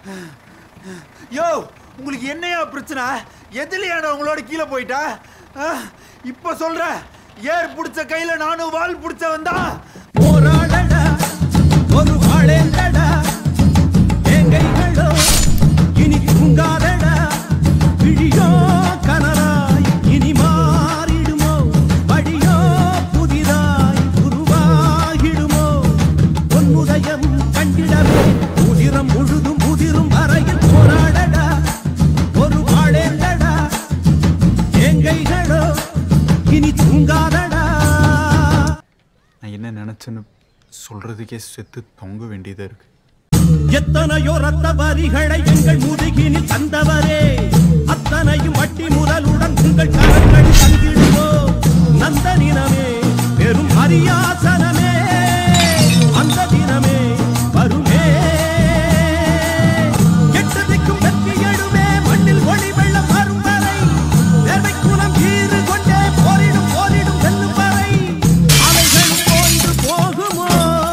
யோ உங்களுக்கு என்னையா பிரச்சனை எதுலையாடா உங்களோட கீழே போயிட்டா ஆ, இப்ப சொல்ற ஏர் பிடிச்ச கையில நானும் வால் பிடிச்ச வந்தா போராடடா ஒரு வாழேண்டடா ஏங்கைகளோ இனி தூங்காதடா விழியோ கனராய் இனி மாறிடுமோ வழியோ புதிதாய் உருவாகிடுமோ பொன்முதயம் கண்டிடவே உதிரம் முழுதும் முதிரும் வரையில் போராடடா ஒரு வாழேண்டடா ஏங்கைகளோ இனி தூங்காதடா நான் என்ன நினைச்சேன்னு சொல்றதுக்கே செத்து தொங்க வேண்டியதா இருக்கு எத்தனையோ ரத்த வரிகளை எங்கள் முதுகினில் தந்தவரே அத்தனையும் வட்டி முதலுடன் உங்கள் கரங்கள் தங்கிடுவோ நந்த தினமே பெரும் அரியாசனமே அந்த தினமே வருமே எட்டு திக்கும் வெற்றி எழுமே மண்ணில் ஒளி வெள்ளம் வரும் வரை வேர்வை குலம் ஈறு கொண்டே போரிடும் போரிடும் வெல்லும் வரை அலைகள் போன்று போகுமோ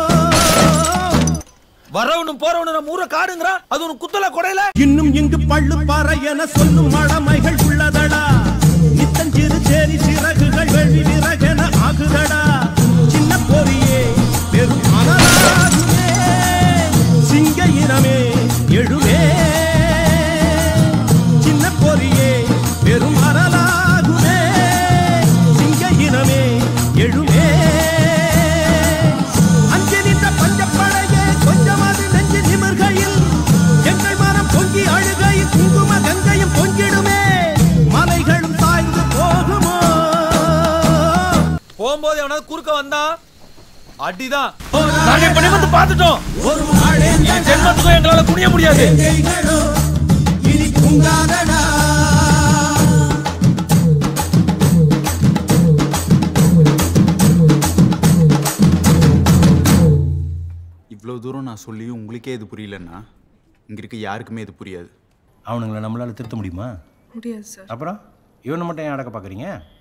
வரவனும் போறவனும் நம்ம ஊரை காடுங்கிறான் அது உனக்கு குத்தல கொடையில இன்னும் இங்கு பள்ளு பாறை என சொல்லும் மழமைகள் உள்ளதடா நித்தஞ்சிறு சேரி சிறகுகள் வெள்ளி விறகென ஆகுதடா சின்ன பொறியே பெரும் அனலாகுமே சிங்க இனமே எழுமே சின்ன பொறியே பெரும் அனலாகுமே சிங்க இனமே எழுமே அஞ்சு நின்ற பஞ்சப்படையே கொஞ்சமாவது நெஞ்சு நிமிர்கையில் எங்கள் மனம் பொங்கி அழுகையில் குங்கும கங்கையும் பொங்கிடுமே மலைகளும் சாய்ந்து போகுமோ போகும்போது எவனாவது குறுக்க வந்தா அடிதான் நாங்க இப்ப நிமிர்ந்து பார்த்துட்டோம் ஒரு நாளே என் ஜென்மத்துக்கும் எங்களால குனிய முடியாது கைகளோ இனி தூங்காதடா இவ்வளோ தூரம் நான் சொல்லியும் உங்களுக்கே இது புரியலன்னா இங்க இருக்க யாருக்குமே இது புரியாது அவனுங்களை நம்மளால திருத்த முடியுமா முடியாது சார் அப்புறம் இவனை மட்டும் ஏன் அடக்க பார்க்குறீங்க